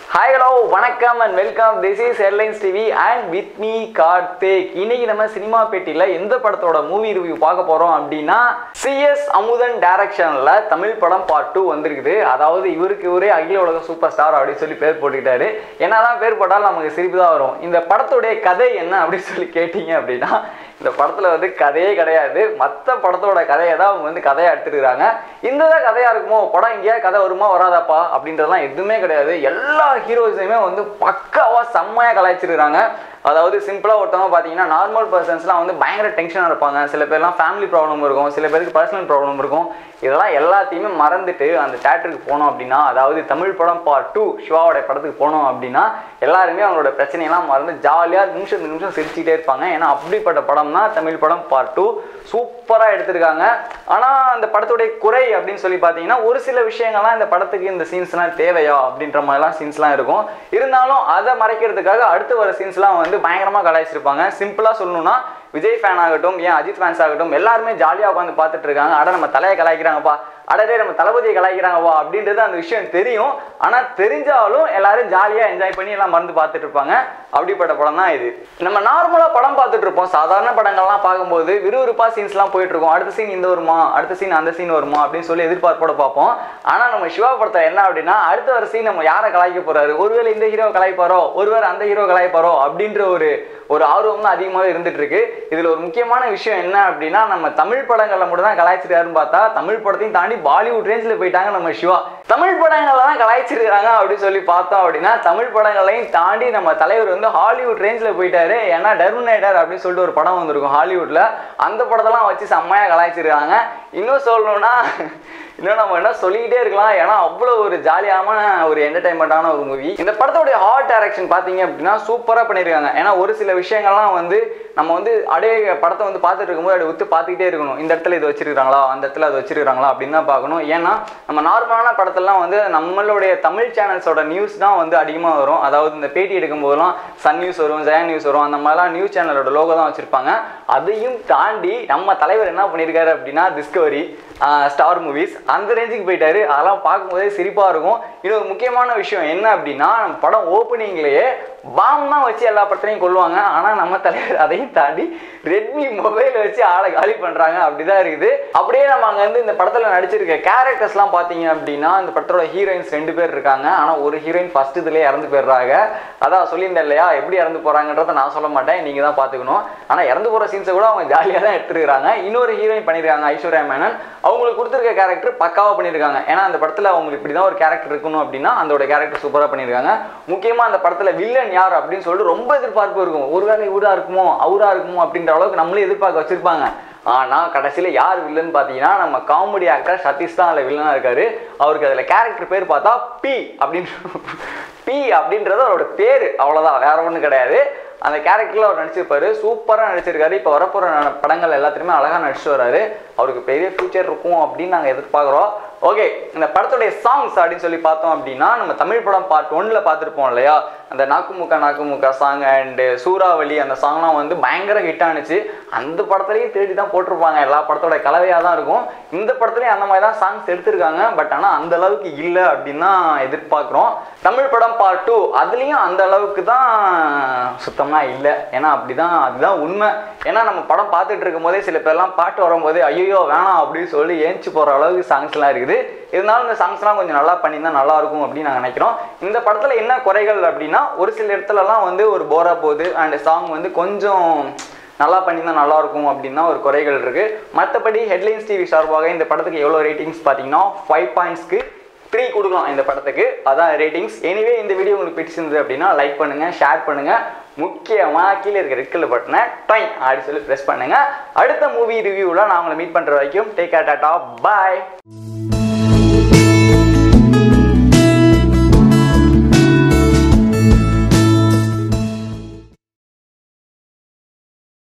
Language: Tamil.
ஹாய் ஹலோ வணக்கம் and welcome this is airlines TV and with me Karthik இன்னைக்கு நம்ம சினிமா பெட்டியில் எந்த படத்தோட மூவி ரிவ்யூ பார்க்க போறோம் அப்படின்னா சிஎஸ் அமுதன் டைரக்ஷன்ல தமிழ் படம் பார்ட் டூ வந்திருக்குது அதாவது இவருக்கு இவரே அகில உலக சூப்பர் ஸ்டார் அப்படின்னு சொல்லி பேர் போட்டுக்கிட்டாரு என்னதான் பேர் போட்டாலும் நமக்கு சிரிப்பு தான் வரும் இந்த படத்துடைய கதை என்ன அப்படின்னு சொல்லி கேட்டீங்க அப்படின்னா இந்த படத்துல வந்து கதையே கிடையாது மற்ற படத்தோட கதையை தான் அவங்க வந்து கதையா எடுத்துருக்காங்க இந்த தான் கதையா இருக்குமோ படம் எங்கேயாவது கதை வருமா வராதாப்பா அப்படின்றதெல்லாம் எதுவுமே கிடையாது எல்லா ஹீரோஸையுமே வந்து பக்காவா செம்மையா கலாய்ச்சிருக்காங்க அதாவது சிம்பிளாக ஒருத்தவங்க பார்த்தீங்கன்னா நார்மல் பர்சன்ஸ்லாம் வந்து பயங்கர டென்ஷனாக இருப்பாங்க சில பேர்லாம் ஃபேமிலி ப்ராப்ளம் இருக்கும் சில பேருக்கு பர்சனல் ப்ராப்ளம் இருக்கும் இதெல்லாம் எல்லாத்தையுமே மறந்துட்டு அந்த தேட்டருக்கு போனோம் அப்படின்னா அதாவது தமிழ் படம் பார்ட் டூ சிவாவோட படத்துக்கு போனோம் அப்படின்னா எல்லாருமே அவங்களோட பிரச்சனையெல்லாம் மறந்து ஜாலியாக நிமிஷம் நிமிஷம் சிரிச்சுக்கிட்டே இருப்பாங்க ஏன்னா அப்படிப்பட்ட படம் தான் தமிழ் படம் பார்ட் டூ சூப்பராக எடுத்திருக்காங்க ஆனால் அந்த படத்துடைய குறை அப்படின்னு சொல்லி பார்த்தீங்கன்னா ஒரு சில விஷயங்கள்லாம் இந்த படத்துக்கு இந்த சீன்ஸ்லாம் தேவையா அப்படின்ற மாதிரிலாம் சீன்ஸ்லாம் இருக்கும் இருந்தாலும் அதை மறைக்கிறதுக்காக அடுத்து வர சீன்ஸ்லாம் வந்து பயங்கரமாக கலாய்ச்சிருப்பாங்க சிம்பிளாக சொல்லணும்னா விஜய் ஃபேன் ஆகட்டும் ஏன் அஜித் ஃபேன்ஸ் ஆகட்டும் எல்லாருமே ஜாலியாக உட்காந்து பார்த்துட்டு இருக்காங்க அட நம்ம தலையை கலாய்க்கிறாங்கப்பா அடடே நம்ம தளபதியை கலாய்க்கிறாங்கப்பா அப்படின்றது அந்த விஷயம் தெரியும் ஆனால் தெரிஞ்சாலும் எல்லாரும் ஜாலியாக என்ஜாய் பண்ணி எல்லாம் மறந்து பார்த்துட்டு இருப்பாங்க அப்படிப்பட்ட படம் தான் இது நம்ம நார்மலாக படம் பார்த்துட்டு இருப்போம் சாதாரண படங்கள்லாம் பார்க்கும்போது விறுவிறுப்பாக சீன்ஸ்லாம் போயிட்டு இருக்கும் அடுத்த சீன் இந்த வருமா அடுத்த சீன் அந்த சீன் வருமா அப்படின்னு சொல்லி எதிர்பார்ப்போட பார்ப்போம் ஆனால் நம்ம சிவா படத்தை என்ன அப்படின்னா அடுத்த வர சீன் நம்ம யாரை கலாய்க்க போறாரு ஒருவேளை இந்த ஹீரோ கலாய்ப்பாரோ ஒருவேளை அந்த ஹீரோ கலாய்ப்பாரோ அப்படின்ற ஒரு ஒரு ஆர்வம் தான் அதிகமாகவே இருந்துட்டு இருக்கு இதுல ஒரு முக்கியமான விஷயம் என்ன அப்படின்னா நம்ம தமிழ் படங்கள்ல மட்டும் தான் கலாய்ச்சிருக்காருன்னு பார்த்தா தமிழ் படத்தையும் தாண்டி பாலிவுட் ரேஞ்சில் போயிட்டாங்க நம்ம சிவா தமிழ் படங்கள்ல தான் கலாய்ச்சிருக்காங்க அப்படின்னு சொல்லி பார்த்தோம் அப்படின்னா தமிழ் படங்களையும் தாண்டி நம்ம தலைவர் வந்து ஹாலிவுட் ரேஞ்சில் போயிட்டாரு ஏன்னா டெர்மினேட்டர் அப்படின்னு சொல்லிட்டு ஒரு படம் வந்திருக்கும் ஹாலிவுட்ல அந்த படத்தெல்லாம் வச்சு செம்மையா கலாய்ச்சிருக்காங்க இன்னும் சொல்லணும்னா இன்னும் நம்ம என்ன சொல்லிக்கிட்டே இருக்கலாம் ஏன்னா அவ்வளோ ஒரு ஜாலியான ஒரு என்டர்டைன்மெண்ட்டான ஒரு மூவி இந்த படத்தோடைய ஹார்ட் டைரக்ஷன் பார்த்தீங்க அப்படின்னா சூப்பராக பண்ணியிருக்காங்க ஏன்னா ஒரு சில விஷயங்கள்லாம் வந்து நம்ம வந்து அப்படியே படத்தை வந்து பார்த்துட்டு இருக்கும்போது அப்படியே உத்து பார்த்துக்கிட்டே இருக்கணும் இந்த இடத்துல இது வச்சிருக்காங்களா அந்த இடத்துல அது வச்சிருக்காங்களா அப்படின்னு தான் பார்க்கணும் ஏன்னா நம்ம நார்மலான படத்தெல்லாம் வந்து நம்மளுடைய தமிழ் சேனல்ஸோட நியூஸ் தான் வந்து அதிகமாக வரும் அதாவது இந்த பேட்டி எடுக்கும் போதெல்லாம் சன் நியூஸ் வரும் ஜெயா நியூஸ் வரும் அந்த மாதிரிலாம் நியூஸ் சேனலோட லோகோ தான் வச்சிருப்பாங்க அதையும் தாண்டி நம்ம தலைவர் என்ன பண்ணியிருக்காரு அப்படின்னா டிஸ்கவரி ஸ்டார் மூவிஸ் அந்த ரேஞ்சுக்கு போயிட்டாரு அதெல்லாம் பார்க்கும்போதே சிரிப்பாக இருக்கும் இது ஒரு முக்கியமான விஷயம் என்ன அப்படின்னா நம்ம படம் ஓப்பனிங்லேயே பாம் தான் வச்சு எல்லா படத்தையும் கொள்ளுவாங்க ஆனால் நம்ம தலைவர் அதையும் தாண்டி ரெட்மி மொபைல் வச்சு ஆளை காலி பண்ணுறாங்க அப்படிதான் இருக்குது அப்படியே நம்ம அங்கே வந்து இந்த படத்தில் நடிச்சிருக்க கேரக்டர்ஸ்லாம் பார்த்தீங்க அப்படின்னா இந்த படத்தோட ஹீரோயின்ஸ் ரெண்டு பேர் இருக்காங்க ஆனால் ஒரு ஹீரோயின் ஃபர்ஸ்ட் இதுலேயே இறந்து போயிடுறாங்க அதான் சொல்லியிருந்தேன் இல்லையா எப்படி இறந்து போகிறாங்கன்றத நான் சொல்ல மாட்டேன் நீங்கள் தான் பார்த்துக்கணும் ஆனால் இறந்து போகிற சீன்ஸை கூட அவங்க ஜாலியாக தான் எடுத்துருக்காங்க இன்னொரு ஹீரோயின் பண்ணியிருக்காங்க ஐஸ்வர்யா மேனன் அவங்களுக்கு கொடுத்துருக்க கேரக்டர் பக்காவாக பண்ணியிருக்காங்க ஏன்னா அந்த படத்தில் அவங்களுக்கு இப்படி தான் ஒரு கேரக்டர் இருக்கணும் அப்படின்னா அதோட கேரக்டர் சூப்பராக பண்ணியிருக்காங்க முக்கியமாக அந்த படத்தில் வில்லன் யார் அப்படின்னு சொல்லிட்டு ரொம்ப எதிர்பார்ப்பு இருக்கும் ஒருவேளை இவரா இருக்குமோ அவரா இருக்குமோ அப்படின்ற அளவுக்கு நம்மளே எதிர்பார்க்க வச்சிருப்பாங்க ஆனால் கடைசியில் யார் வில்லன் பார்த்தீங்கன்னா நம்ம காமெடி ஆக்டர் சதீஷ் தான் அதில் வில்லனாக இருக்காரு அவருக்கு அதில் கேரக்டர் பேர் பார்த்தா பி அப்படின்னு பி அப்படின்றது அவரோட பேர் அவ்வளோதான் வேற ஒன்றும் கிடையாது அந்த கேரக்டரில் அவர் நடிச்சிருப்பாரு சூப்பராக நடிச்சிருக்காரு இப்போ வரப்போகிற படங்கள் எல்லாத்துலேயுமே அழகாக நடிச்சு வராரு அவருக்கு பெரிய ஃபியூச்சர் இருக்கும் அப்படின்னு நாங்கள் எதிர்பார்க்குறோம் ஓகே இந்த படத்துடைய சாங்ஸ் அப்படின்னு சொல்லி பார்த்தோம் அப்படின்னா நம்ம தமிழ் படம் பார்ட் ஒன்ல பார்த்துருப்போம் இல்லையா அந்த நாக்குமுக்கா நாக்குமுக்கா சாங் அண்டு சூறாவளி அந்த சாங்லாம் வந்து பயங்கர ஹிட் ஆனிச்சு அந்த படத்துலையும் தேடி தான் போட்டிருப்பாங்க எல்லா படத்தோட கலவையாக தான் இருக்கும் இந்த படத்துலையும் அந்த மாதிரி தான் சாங்ஸ் எடுத்திருக்காங்க பட் ஆனால் அந்த அளவுக்கு இல்லை அப்படின்னு தான் எதிர்பார்க்குறோம் தமிழ் படம் பார்ட் டூ அதுலேயும் அந்த அளவுக்கு தான் சுத்தமாக இல்லை ஏன்னா அப்படிதான் அதுதான் உண்மை ஏன்னா நம்ம படம் பார்த்துட்டு இருக்கும் போதே சில பேர்லாம் பாட்டு வரும்போதே ஐயோ வேணாம் அப்படின்னு சொல்லி ஏஞ்சி போகிற அளவுக்கு சாங்ஸ்லாம் இருக்குது இருந்தாலும் இந்த சாங்ஸ்லாம் கொஞ்சம் நல்லா பண்ணியிருந்தா நல்லா இருக்கும் அப்படின்னு நாங்கள் நினைக்கிறோம் இந்த படத்தில் என்ன குறைகள் அப்படின்னா ஒரு சில இடத்துலலாம் வந்து ஒரு போரா போகுது அண்ட் சாங் வந்து கொஞ்சம் நல்லா பண்ணியிருந்தா நல்லா இருக்கும் அப்படின்னா ஒரு குறைகள் இருக்கு மற்றபடி ஹெட்லைன்ஸ் டிவி சார்பாக இந்த படத்துக்கு எவ்வளோ ரேட்டிங்ஸ் பார்த்தீங்கன்னா ஃபைவ் பாயிண்ட்ஸ்க்கு த்ரீ கொடுக்கலாம் இந்த படத்துக்கு அதான் ரேட்டிங்ஸ் எனிவே இந்த வீடியோ உங்களுக்கு பிடிச்சிருந்தது அப்படின்னா லைக் பண்ணுங்க ஷேர் பண்ணுங்க முக்கியமாக கீழே இருக்க ரெட் கலர் பட்டனை டைம் அப்படி சொல்லி ப்ரெஸ் பண்ணுங்க அடுத்த மூவி ரிவ்யூவில் நான் உங்களை மீட் பண்ணுற வரைக்கும் டேக் டாட்டா பாய்